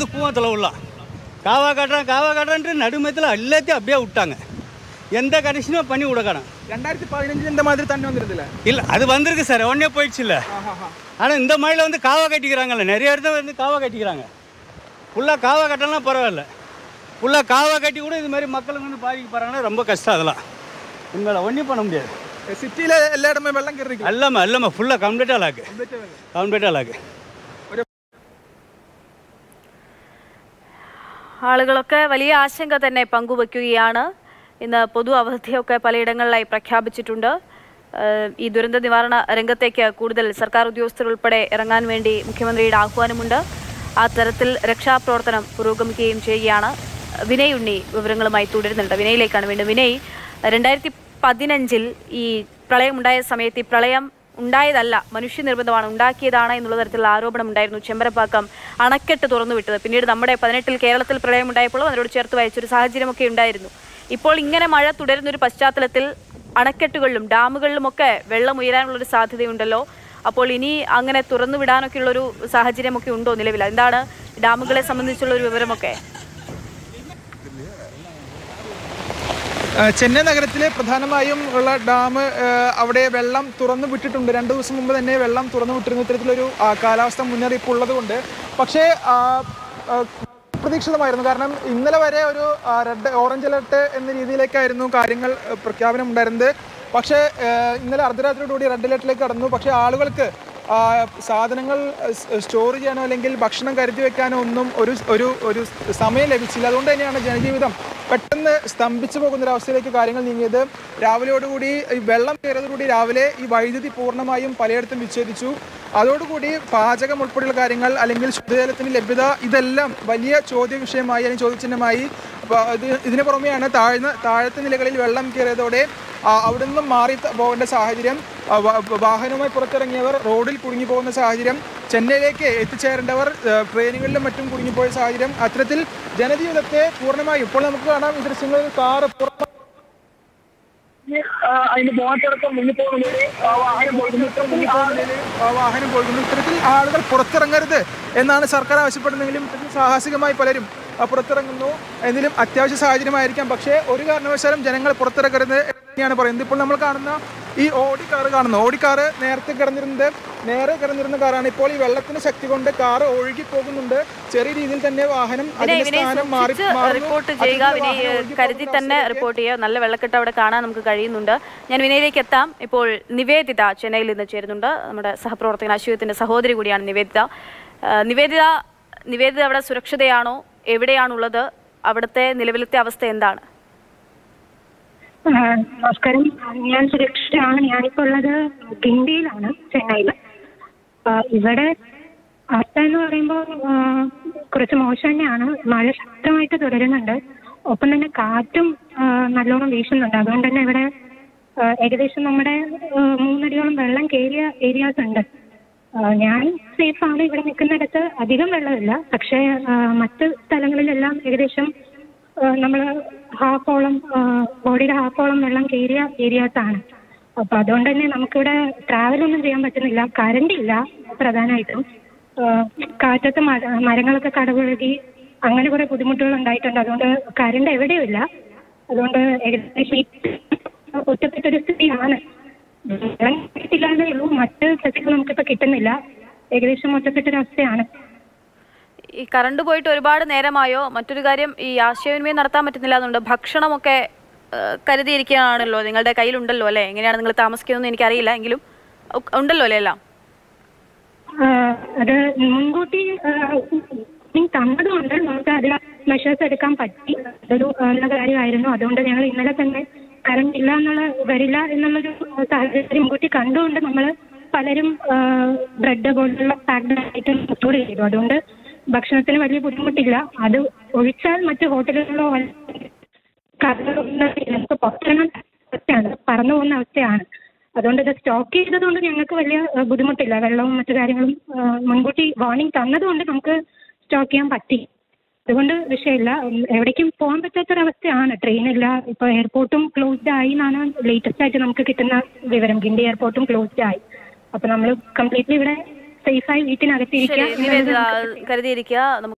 வந்து கூவத்தில் விடலாம் காவா காட்டுறேன் காவா காட்டுறேன்ட்டு நடுமயத்தில் எல்லாத்தையும் அப்படியே விட்டாங்க எந்த கனெக்ஷனும் பண்ணி விடக்கணும் ரெண்டாயிரத்தி பதினஞ்சில் இந்த மாதிரி தண்ணி வந்துருதுல இல்லை அது வந்திருக்கு சார் உடனே போயிடுச்சு இல்லை ஆனால் இந்த மழையில் வந்து காவா கட்டிக்கிறாங்கல்ல நிறைய இடத்துல வந்து காவா கட்டிக்கிறாங்க ஃபுல்லாக காவா கட்டலாம் பரவாயில்ல ஃபுல்லாக காவா கட்டி கூட இது மாதிரி மக்களுக்கு வந்து பாதிக்கப்படுறாங்கன்னா ரொம்ப கஷ்டம் அதெல்லாம் உண்மையில ஒன்றும் பண்ண முடியாது സിറ്റിയിലെ എല്ലായിടത്തും വെള്ളം കയറി எல்லாமே எல்லாமே ஃபுல்லாக கம்ப்ளீட்டாக லாக்கு கம்ப்ளீட்டாக லாக்கு ആളുകളൊക്കെ വലിയ ആശങ്ക തന്നെ പങ്കുവയ്ക്കുകയാണ് ഇന്ന് പൊതു അവധിയൊക്കെ പലയിടങ്ങളിലായി പ്രഖ്യാപിച്ചിട്ടുണ്ട് ഏഹ് ഈ ദുരന്ത നിവാരണ രംഗത്തേക്ക് കൂടുതൽ സർക്കാർ ഉദ്യോഗസ്ഥർ ഉൾപ്പെടെ ഇറങ്ങാൻ വേണ്ടി മുഖ്യമന്ത്രിയുടെ ആഹ്വാനമുണ്ട് ആ തരത്തിൽ രക്ഷാപ്രവർത്തനം പുരോഗമിക്കുകയും ചെയ്യുകയാണ് വിനയ് ഉണ്ണി വിവരങ്ങളുമായി തുടരുന്നുണ്ട് വിനയിലേക്കാണ് വീണ്ടും വിനയ് രണ്ടായിരത്തി പതിനഞ്ചിൽ ഈ പ്രളയമുണ്ടായ സമയത്ത് ഈ പ്രളയം ഉണ്ടായതല്ല മനുഷ്യനിർമ്മിതമാണ് ഉണ്ടാക്കിയതാണ് എന്നുള്ള തരത്തിലുള്ള ആരോപണം ഉണ്ടായിരുന്നു ചെമ്പരപ്പാക്കം അണക്കെട്ട് തുറന്നുവിട്ടത് പിന്നീട് നമ്മുടെ പതിനെട്ടിൽ കേരളത്തിൽ പ്രളയം ഉണ്ടായപ്പോഴും അതിനോട് ചേർത്ത് വായിച്ചൊരു സാഹചര്യമൊക്കെ ഉണ്ടായിരുന്നു ഇപ്പോൾ ഇങ്ങനെ മഴ തുടരുന്ന ഒരു പശ്ചാത്തലത്തിൽ അണക്കെട്ടുകളിലും ഡാമുകളിലുമൊക്കെ വെള്ളം ഉയരാനുള്ളൊരു സാധ്യതയുണ്ടല്ലോ അപ്പോൾ ഇനി അങ്ങനെ തുറന്നു വിടാനൊക്കെയുള്ളൊരു സാഹചര്യമൊക്കെ ഉണ്ടോ നിലവിൽ എന്താണ് ഡാമുകളെ സംബന്ധിച്ചുള്ള ഒരു വിവരമൊക്കെ ഏഹ് ചെന്നൈ നഗരത്തിലെ പ്രധാനമായും ഉള്ള ഡാം ഏഹ് അവിടെ വെള്ളം തുറന്നു വിട്ടിട്ടുണ്ട് രണ്ട് ദിവസം മുമ്പ് തന്നെ വെള്ളം തുറന്നു വിട്ടിരുന്ന ഇത്തരത്തിലൊരു ആ, കാലാവസ്ഥ മുന്നറിയിപ്പ് ഉള്ളതുകൊണ്ട് പക്ഷേ ആ, ആ, പ്രതീക്ഷിതമായിരുന്നു കാരണം ഇന്നലെ വരെ ഒരു ആ, റെഡ് ഓറഞ്ച് അലർട്ട് എന്ന രീതിയിലേക്കായിരുന്നു കാര്യങ്ങൾ ഏഹ്, പ്രഖ്യാപനം ഉണ്ടായിരുന്നത് പക്ഷേ ഏഹ്, ഇന്നലെ അർദ്ധരാത്രിയോടുകൂടി റെഡ് അലർട്ടിലേക്ക് കടന്നു പക്ഷേ ആളുകൾക്ക് ആ, സാധനങ്ങൾ സ് സ്റ്റോർ ചെയ്യാനോ അല്ലെങ്കിൽ ഭക്ഷണം കരുതി വെക്കാനോ ഒന്നും ഒരു ഒരു ഒരു സമയം ലഭിച്ചില്ല അതുകൊണ്ട് തന്നെയാണ് ജനജീവിതം പെട്ടെന്ന് സ്തംഭിച്ചു പോകുന്ന ഒരു അവസ്ഥയിലേക്ക് കാര്യങ്ങൾ നീങ്ങിയത് രാവിലെയോടുകൂടി ഈ വെള്ളം കയറിയതോടുകൂടി രാവിലെ ഈ വൈദ്യുതി പൂർണ്ണമായും പലയിടത്തും വിച്ഛേദിച്ചു അതോടുകൂടി പാചകം ഉൾപ്പെടെയുള്ള കാര്യങ്ങൾ അല്ലെങ്കിൽ ശുദ്ധജലത്തിന് ലഭ്യത ഇതെല്ലാം വലിയ ചോദ്യ വിഷയമായി അല്ലെങ്കിൽ ചോദ്യചിഹ്നമായി അപ്പോൾ ഇത് ഇതിന് പുറമെയാണ് താഴ്ന്ന താഴത്തെ നിലകളിൽ വെള്ളം കയറിയതോടെ ആ, അവിടെ നിന്നും മാറി ത- പോകേണ്ട സാഹചര്യം ആ, വ- വ- വാഹനവുമായി പുറത്തിറങ്ങിയവർ റോഡിൽ കുടുങ്ങി പോകുന്ന സാഹചര്യം ചെന്നൈയിലേക്ക് എത്തിച്ചേരേണ്ടവർ ആ, ട്രെയിനുകളിലും മറ്റും കുടുങ്ങിപ്പോയ സാഹചര്യം അത്തരത്തിൽ ജനജീവിതത്തെ പൂർണ്ണമായും ഇപ്പോൾ നമുക്ക് കാണാം ഈ ദൃശ്യങ്ങളിൽ കാറ് പുറത്ത് അതിന് ബോട്ടടക്കം മുങ്ങിപ്പോകുന്ന വാഹനം പോകുന്നു വാഹനം പോകുന്നു ഇത്തരത്തിൽ ആളുകൾ പുറത്തിറങ്ങരുത് എന്നാണ് സർക്കാർ ആവശ്യപ്പെടുന്നെങ്കിലും ഇത്തരത്തിൽ സാഹസികമായി പലരും ആ, പുറത്തിറങ്ങുന്നു എന്തെങ്കിലും അത്യാവശ്യ സാഹചര്യമായിരിക്കാം പക്ഷേ ഒരു കാരണവശാലും ജനങ്ങൾ പുറത്തിറങ്ങരുത് എന്ന് തന്നെയാണ് പറയുന്നത് ഇപ്പോൾ നമ്മൾ കാണുന്ന ഈ ഓടി കാറ് കാണുന്നു ഓടി കാറ് നേരത്തെ കിടന്നിരുന്നത് നേരെ കിടന്നിരുന്ന കാറാണ് ഇപ്പോൾ ഈ വെള്ളത്തിന്റെ ശക്തി കൊണ്ട് കാറ് ഒഴുകി പോകുന്നുണ്ട് ചെറിയ രീതിയിൽ തന്നെ വാഹനം വിനയ് അതിന്റെ വിനയ് സ്ഥാനം മാറി സൂക്ഷിച്ച് മാറുന്നു. റിപ്പോർട്ട് അതിൽ ചെയ്യുക നിന്ന് വിനയ് വാഹനം ഒഴുകി കരുതി പോകുന്ന തന്നെ അവസ്ഥയിലേക്ക് റിപ്പോർട്ട് ചെയ്യുക നല്ല വെള്ളക്കെട്ട് അവിടെ കാണാൻ നമുക്ക് കഴിയുന്നുണ്ട് ഞാൻ വിനയിലേക്ക് എത്താം ഇപ്പോൾ നിവേദിത ചെന്നൈയിൽ നിന്ന് ചേരുന്നുണ്ട് നമ്മുടെ സഹപ്രവർത്തകൻ അശ്വത്തിന്റെ സഹോദരി കൂടിയാണ് നിവേദിത ആ, നിവേദിത നിവേദിത അവിടെ സുരക്ഷിതയാണോ എവിടെയാണുള്ളത് അവിടുത്തെ നിലവിലത്തെ അവസ്ഥ എന്താണ് ആ, നമസ്കാരം ഞാൻ സുരക്ഷിതയാണ് ഞാനിപ്പോൾ ഉള്ളത് ഗിണ്ടിയിലാണ് ചെന്നൈയിൽ ആ, ഇവിടെ അവസ്ഥ എന്ന് പറയുമ്പോൾ ആ, കുറച്ച് മോശം തന്നെയാണ് മഴ ശക്തമായിട്ട് തുടരുന്നുണ്ട് ഒപ്പം തന്നെ കാറ്റും ആ, നല്ലോണം വീശുന്നുണ്ട് അതുകൊണ്ട് തന്നെ ഇവിടെ ആ, ഏകദേശം നമ്മുടെ ആ, മൂന്നടിയോളം വെള്ളം കയറിയ ഏരിയാസ് ഉണ്ട് ആ, ഞാൻ സേഫ് ആണ് ഇവിടെ നിൽക്കുന്നിടത്ത് അധികം വെള്ളമില്ല പക്ഷേ ആ, മറ്റ് സ്ഥലങ്ങളിലെല്ലാം ഏകദേശം നമ്മൾ ഹാഫോളം ബോഡിയുടെ ഹാഫോളം വെള്ളം കയറിയ ഏരിയാസ് ആണ് അപ്പൊ അതുകൊണ്ട് തന്നെ നമുക്കിവിടെ ട്രാവൽ ഒന്നും ചെയ്യാൻ പറ്റുന്നില്ല കറണ്ട് ഇല്ല പ്രധാനമായിട്ടും ആ, കാറ്റത്ത് മര മരങ്ങളൊക്കെ കടപുഴകി അങ്ങനെ കുറെ ബുദ്ധിമുട്ടുകൾ ഉണ്ടായിട്ടുണ്ട് അതുകൊണ്ട് കറണ്ട് എവിടെയും ഇല്ല അതുകൊണ്ട് ഏകദേശം ഈ ഒറ്റപ്പെട്ടൊരു സ്ഥിതിയാണ് വെള്ളം കിട്ടില്ലാന്നേ ഉള്ളൂ മറ്റ് ഫെസിലിറ്റി നമുക്കിപ്പോ കിട്ടുന്നില്ല ഏകദേശം ഒറ്റപ്പെട്ടൊരവസ്ഥയാണ് ഈ കറണ്ട് പോയിട്ട് ഒരുപാട് നേരമായോ മറ്റൊരു കാര്യം ഈ ആശയവിനിമയം നടത്താൻ പറ്റുന്നില്ല എന്നുണ്ട് ഭക്ഷണമൊക്കെ ആ, കരുതിയിരിക്കുകയാണല്ലോ നിങ്ങളുടെ കയ്യിലുണ്ടല്ലോ അല്ലേ എങ്ങനെയാണ് നിങ്ങൾ താമസിക്കുന്നതെന്ന് എനിക്കറിയില്ല എങ്കിലും ഉ- ഉണ്ടല്ലോ അല്ലേ എല്ലാം ആ, അത് മുൻകൂട്ടി ആ, ഈ തന്നതുകൊണ്ട് നമുക്ക് അതിൽ മെഷേഴ്സ് എടുക്കാൻ പറ്റി അതൊരു നല്ല കാര്യമായിരുന്നു അതുകൊണ്ട് ഞങ്ങൾ ഇന്നലെ തന്നെ കറണ്ട് ഇല്ല എന്നുള്ള വരില്ല എന്നുള്ളൊരു സാഹചര്യം മുൻകൂട്ടി കണ്ടുകൊണ്ട് നമ്മൾ പലരും ബ്രെഡ് പോലുള്ള പാക്ഡ് ഐറ്റം ഇൻക്ലൂഡ് ചെയ്തു അതുകൊണ്ട് ഭക്ഷണത്തിന് വലിയ ബുദ്ധിമുട്ടില്ല അത് ഒഴിച്ചാൽ മറ്റ് ഹോട്ടലുകളോ കഥകളൊന്നും പുറത്തിറങ്ങാൻ അവസ്ഥയാണ് പറന്നു പോകുന്ന അവസ്ഥയാണ് അതുകൊണ്ട് ഇത് സ്റ്റോക്ക് ചെയ്തതുകൊണ്ട് ഞങ്ങൾക്ക് വലിയ ഏഹ്, ബുദ്ധിമുട്ടില്ല വെള്ളവും മറ്റു കാര്യങ്ങളും ഏഹ്, മുൻകൂട്ടി വാർണിംഗ് തന്നതുകൊണ്ട് നമുക്ക് സ്റ്റോക്ക് ചെയ്യാൻ പറ്റി അതുകൊണ്ട് വിഷയമില്ല ഉം, എവിടേക്കും പോകാൻ പറ്റാത്തൊരവസ്ഥയാണ് ട്രെയിനില്ല ഇപ്പോൾ എയർപോർട്ടും ക്ലോസ്ഡ് ആയി എന്നാണ് ലേറ്റസ്റ്റ് ആയിട്ട് നമുക്ക് കിട്ടുന്ന വിവരം ഗിണ്ടി എയർപോർട്ടും ക്ലോസ്ഡ് ആയി അപ്പോൾ നമ്മൾ കംപ്ലീറ്റ്ലി ഇവിടെ സേഫായി വീട്ടിനകത്തിരിക്കുക ശരി എന്നുള്ളത് നിവേദിത കരുതിയിരിക്കുക നമുക്ക്